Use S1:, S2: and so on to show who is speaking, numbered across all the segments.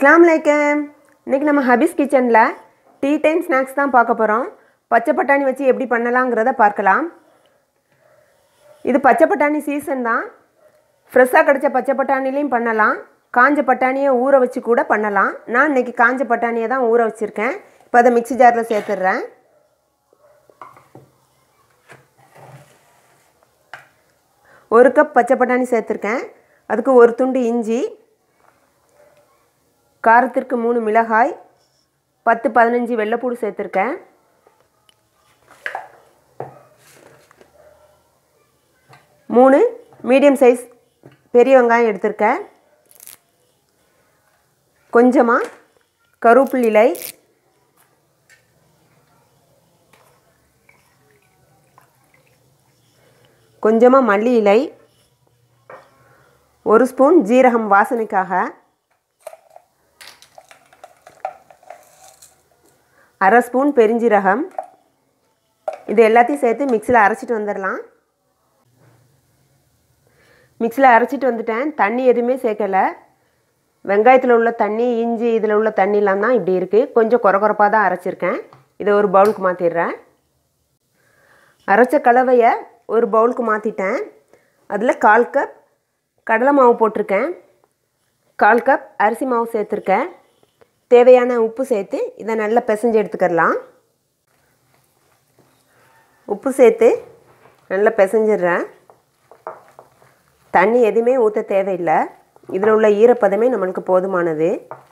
S1: அஸ்லாம் வலைக்கம் இன்றைக்கி நம்ம ஹபீஸ் கிச்சனில் டீ டைம் ஸ்நாக்ஸ் தான் பார்க்க போகிறோம் பச்சை பட்டாணி வச்சு எப்படி பண்ணலாங்கிறத பார்க்கலாம் இது பச்சை பட்டாணி சீசன் தான் ஃப்ரெஷ்ஷாக கிடைச்ச பச்சை பட்டாணிலையும் பண்ணலாம் காஞ்ச பட்டாணியை ஊற வச்சு கூட பண்ணலாம் நான் இன்றைக்கி காஞ்ச பட்டாணியை தான் ஊற வச்சுருக்கேன் இப்போ அதை மிக்ஸி ஜாரில் சேர்த்துடுறேன் ஒரு கப் பச்சை பட்டாணி சேர்த்துருக்கேன் அதுக்கு ஒரு துண்டு இஞ்சி காரத்திற்கு மூணு மிளகாய் பத்து பதினஞ்சு வெள்ளைப்பூடு சேர்த்துருக்கேன் மூணு மீடியம் சைஸ் பெரிய வெங்காயம் எடுத்திருக்கேன் கொஞ்சமாக கருவேப்பிலை கொஞ்சமாக மல்லி இலை ஒரு ஸ்பூன் ஜீரகம் வாசனைக்காக அரை ஸ்பூன் பெருஞ்சீரகம் இது எல்லாத்தையும் சேர்த்து மிக்சியில் அரைச்சிட்டு வந்துடலாம் மிக்சியில் அரைச்சிட்டு வந்துட்டேன் தண்ணி எதுவுமே சேர்க்கலை வெங்காயத்தில் உள்ள தண்ணி இஞ்சி இதில் உள்ள தண்ணிலாம் தான் இப்படி இருக்குது கொஞ்சம் குறை குறைப்பாக தான் அரைச்சிருக்கேன் இதை ஒரு பவுலுக்கு மாற்றிடுறேன் அரைச்ச கலவையை ஒரு பவுலுக்கு மாற்றிட்டேன் அதில் கால் கப் கடலை மாவு போட்டிருக்கேன் கால் கப் அரிசி மாவு சேர்த்துருக்கேன் தேவையான உப்பு சேர்த்து இதை நல்லா பிசைஞ்சு எடுத்துக்கிடலாம் உப்பு சேர்த்து நல்லா பிசைஞ்சிடுறேன் தண்ணி எதுவுமே ஊற்ற தேவையில்லை இதில் உள்ள ஈரப்பதமே நம்மளுக்கு போதுமானது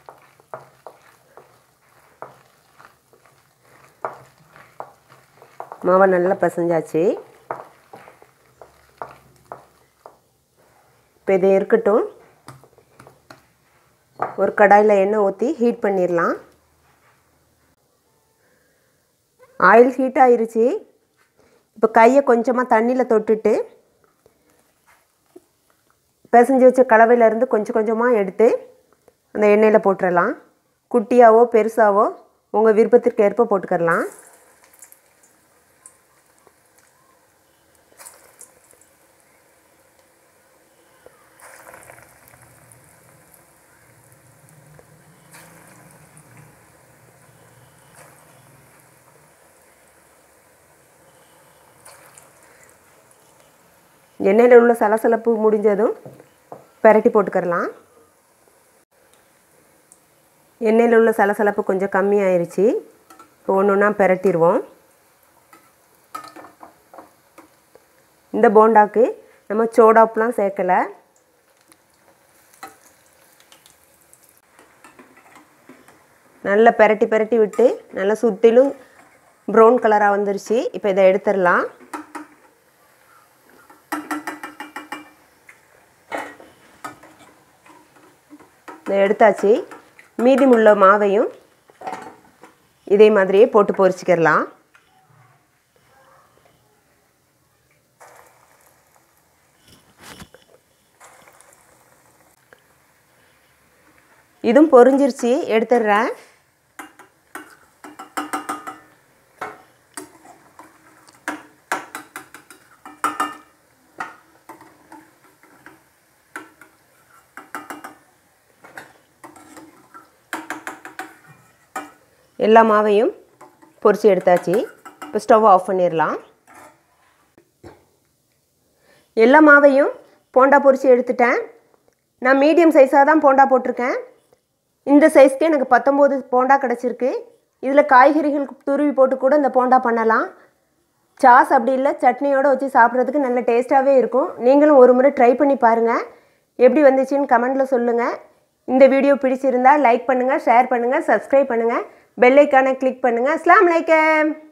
S1: மாவை நல்லா பிசைஞ்சாச்சு இப்போ இது இருக்கட்டும் ஒரு கடாயில் எண்ணெய் ஊற்றி ஹீட் பண்ணிடலாம் ஆயில் ஹீட் ஆயிருச்சு இப்போ கையை கொஞ்சமாக தண்ணியில் தொட்டுட்டு பிசைஞ்சு வச்ச கலவையிலேருந்து கொஞ்சம் கொஞ்சமாக எடுத்து அந்த எண்ணெயில் போட்டுடலாம் குட்டியாவோ பெருசாவோ உங்கள் விருப்பத்திற்கு ஏற்ப போட்டுக்கிடலாம் எண்ணெயில் உள்ள சலசலப்பு முடிஞ்சதும் பெரட்டி போட்டுக்கிறலாம் எண்ணெயில் உள்ள சலசலப்பு கொஞ்சம் கம்மியாயிருச்சு இப்போ ஒன்று ஒன்றா பெரட்டிடுவோம் இந்த போண்டாக்கு நம்ம சோடாப்லாம் சேர்க்கலை நல்லா பெரட்டி பெரட்டி விட்டு நல்லா சுற்றிலும் ப்ரௌன் கலராக வந்துருச்சு இப்போ இதை எடுத்துடலாம் இதை எடுத்தாச்சு மீதி உள்ள மாவையும் இதே மாதிரியே போட்டு பொரிச்சிக்கிடலாம் இதுவும் பொரிஞ்சிருச்சு எடுத்துடுறேன் எல்லா மாவையும் பொரித்து எடுத்தாச்சு இப்போ ஸ்டவ் ஆஃப் பண்ணிடலாம் எல்லா மாவையும் போண்டா பொரித்து எடுத்துட்டேன் நான் மீடியம் சைஸாக தான் போண்டா போட்டிருக்கேன் இந்த சைஸ்க்கு எனக்கு பத்தொம்போது போண்டா கிடச்சிருக்கு இதில் காய்கறிகள் துருவி போட்டு கூட இந்த போண்டா பண்ணலாம் சாஸ் அப்படி இல்லை சட்னியோடு வச்சு சாப்பிட்றதுக்கு நல்ல டேஸ்ட்டாகவே இருக்கும் நீங்களும் ஒரு முறை ட்ரை பண்ணி பாருங்கள் எப்படி வந்துச்சுன்னு கமெண்டில் சொல்லுங்கள் இந்த வீடியோ பிடிச்சிருந்தா லைக் பண்ணுங்கள் ஷேர் பண்ணுங்கள் சப்ஸ்கிரைப் பண்ணுங்கள் பெல் ஐக்கானை கிளிக் பண்ணுங்கள் அஸ்லாம் வலைக்கம்